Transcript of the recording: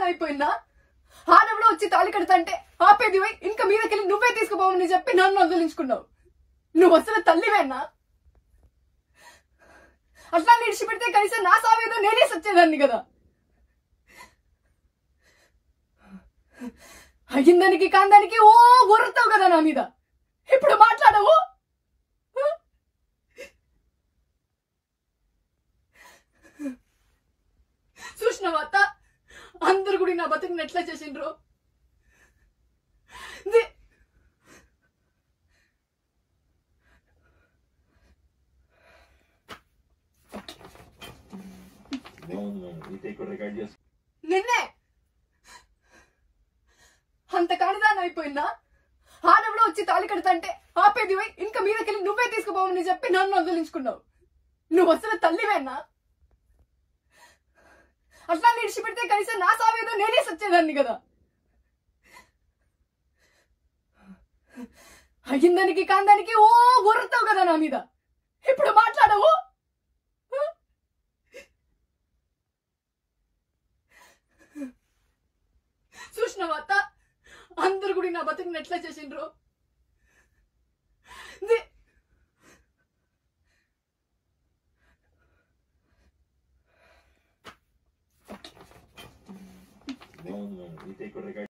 అయిపోయిందా ఆడెవడో వచ్చి తాళి కడతంటే ఆపేది పోయి ఇంకా మీదకెళ్ళి నువ్వే తీసుకుపోవని చెప్పి నన్ను వదిలించుకున్నావు నువ్వు అసలు తల్లివేనా అట్లా నిడిచిపెడితే కనీసం నా సావేదో నేనే సచ్చేదాన్ని కదా అయ్యిందానికి కాందానికి ఓ ఊరుతావు కదా నా మీద ఇప్పుడు మాట్లాడవు చూసినావా అత్త అందరు కూడా నా బతుకుని ఎట్లా చేసిండ్రు ది- ఈ టేక్ రికార్డ్ చేసి నిన్నే అంత కానిదాన్ని అయిపోయిందా ఆడెవడో వచ్చి తాళి కడతంటే ఆపేది పోయి ఇంకా మీదకెళ్ళి నువ్వే తీసుకుపోవని చెప్పి నన్ను వదిలించుకున్నావు నువ్వు అసలు తల్లివేనా అట్లా నిడిచిపెడితే కనీసం నా సావేదో నేనే సచ్చేదాన్ని కదా అయ్యిందానికి కాందానికి ఓ ఊరుతావు కదా నా మీద ఇప్పుడు మాట్లాడవు చూసినావా అత్త అందరు కూడా నా బతుకుని ఎట్లా చేసిండ్రు ది- ఈ టేక్ రికార్డ్